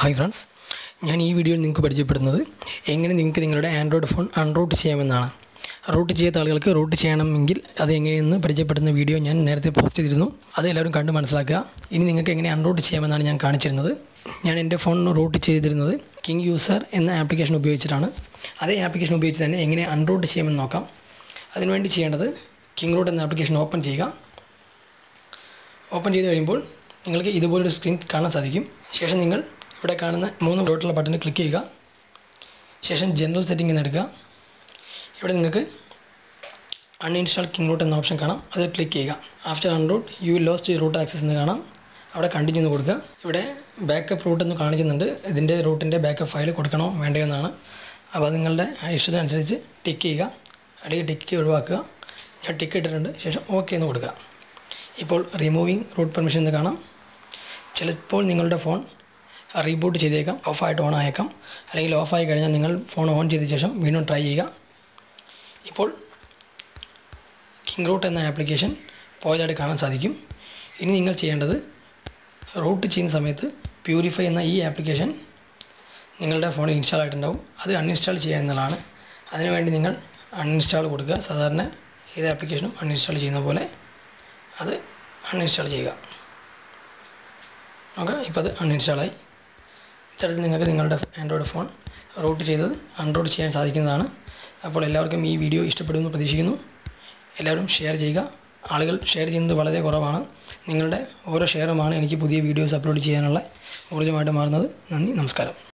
hi friends ഞാൻ ഈ വീഡിയോയിൽ നിങ്ങൾക്ക് പരിചയപ്പെടുന്നത് എങ്ങനെ നിങ്ങൾക്ക് നിങ്ങളുടെ ആൻഡ്രോയിഡ് ഫോൺ അൺറൂട്ട് ചെയ്യാമെന്നാണ് റൂട്ട് ചെയ്യാത്ത ആളുകൾക്ക് റൂട്ട് ചെയ്യണമെങ്കിൽ അത് എങ്ങനെയെന്ന് പരിചയപ്പെടുന്ന വീഡിയോ ഞാൻ നേരത്തെ പോസ്റ്റ് ചെയ്തിരുന്നു അത് എല്ലാവരും കണ്ട് മനസ്സിലാക്കുക ഇനി നിങ്ങൾക്ക് എങ്ങനെ അൺറൂട്ട് ചെയ്യാമെന്നാണ് ഞാൻ കാണിച്ചിരുന്നത് ഞാൻ എൻ്റെ ഫോൺ റൂട്ട് ചെയ്തിരുന്നത് കിങ് യൂസർ എന്ന ആപ്ലിക്കേഷൻ ഉപയോഗിച്ചിട്ടാണ് അതേ ആപ്ലിക്കേഷൻ ഉപയോഗിച്ച് തന്നെ എങ്ങനെ അൺറൂട്ട് ചെയ്യാമെന്ന് നോക്കാം അതിനുവേണ്ടി ചെയ്യേണ്ടത് കിങ് റൂട്ട് എന്ന ആപ്ലിക്കേഷൻ ഓപ്പൺ ചെയ്യുക ഓപ്പൺ ചെയ്ത് കഴിയുമ്പോൾ നിങ്ങൾക്ക് ഇതുപോലൊരു സ്ക്രീൻ കാണാൻ സാധിക്കും ശേഷം നിങ്ങൾ ഇവിടെ കാണുന്ന മൂന്ന് ഡോട്ടുള്ള ബട്ടണിൽ ക്ലിക്ക് ചെയ്യുക ശേഷം ജനറൽ സെറ്റിംഗ് എന്ന് എടുക്കുക ഇവിടെ നിങ്ങൾക്ക് അൺഇൻസ്റ്റാൾ കിങ് റൂട്ട് എന്ന ഓപ്ഷൻ കാണാം അത് ക്ലിക്ക് ചെയ്യുക after unroot you lost root access എന്ന് കാണാം അവിടെ കണ്ടിന്യൂ എന്ന് കൊടുക്കുക ഇവിടെ ബാക്കപ്പ് റൂട്ട് എന്ന് കാണിക്കുന്നുണ്ട് ഇതിൻ്റെ റൂട്ടിൻ്റെ ബാക്കപ്പ് ഫയൽ കൊടുക്കണോ വേണ്ടയോ എന്നാണ് അപ്പോൾ അത് നിങ്ങളുടെ ഇഷ്ടത്തിനനുസരിച്ച് ടിക്ക് ചെയ്യുക അല്ലെങ്കിൽ ടിക്ക് ഒഴിവാക്കുക ഞാൻ ടിക്ക് ഇട്ടിട്ടുണ്ട് ശേഷം ഓക്കെ എന്ന് കൊടുക്കുക ഇപ്പോൾ റിമൂവിങ് റൂട്ട് പെർമിഷൻ എന്ന് കാണാം ചിലപ്പോൾ നിങ്ങളുടെ ഫോൺ റീബൂട്ട് ചെയ്തേക്കാം ഓഫായിട്ട് ഓൺ ആയേക്കാം അല്ലെങ്കിൽ ഓഫായി കഴിഞ്ഞാൽ നിങ്ങൾ ഫോൺ ഓൺ ചെയ്ത ശേഷം വീണ്ടും ട്രൈ ചെയ്യുക ഇപ്പോൾ കിങ് റൂട്ട് എന്ന ആപ്ലിക്കേഷൻ പോയതായിട്ട് കാണാൻ സാധിക്കും ഇനി നിങ്ങൾ ചെയ്യേണ്ടത് റൂട്ട് ചെയ്യുന്ന സമയത്ത് പ്യൂരിഫൈ എന്ന ഈ ആപ്ലിക്കേഷൻ നിങ്ങളുടെ ഫോണിൽ ഇൻസ്റ്റാൾ ആയിട്ടുണ്ടാവും അത് അൺഇൻസ്റ്റാൾ ചെയ്യുക എന്നതാണ് അതിനുവേണ്ടി നിങ്ങൾ അൺഇൻസ്റ്റാൾ കൊടുക്കുക സാധാരണ ഏത് ആപ്ലിക്കേഷനും അൺഇൻസ്റ്റാൾ ചെയ്യുന്ന പോലെ അത് അൺഇൻസ്റ്റാൾ ചെയ്യുക നോക്കുക ഇപ്പോൾ അത് അൺഇൻസ്റ്റാളായി ഇത്തരത്തിൽ നിങ്ങൾക്ക് നിങ്ങളുടെ ആൻഡ്രോയിഡ് ഫോൺ റൂട്ട് ചെയ്തത് അൺറൂട്ട് ചെയ്യാൻ സാധിക്കുന്നതാണ് അപ്പോൾ എല്ലാവർക്കും ഈ വീഡിയോ ഇഷ്ടപ്പെടുമെന്ന് പ്രതീക്ഷിക്കുന്നു എല്ലാവരും ഷെയർ ചെയ്യുക ആളുകൾ ഷെയർ ചെയ്യുന്നത് വളരെ കുറവാണ് നിങ്ങളുടെ ഓരോ ഷെയറുമാണ് എനിക്ക് പുതിയ വീഡിയോസ് അപ്ലോഡ് ചെയ്യാനുള്ള ഊർജ്ജമായിട്ട് മാറുന്നത് നന്ദി നമസ്കാരം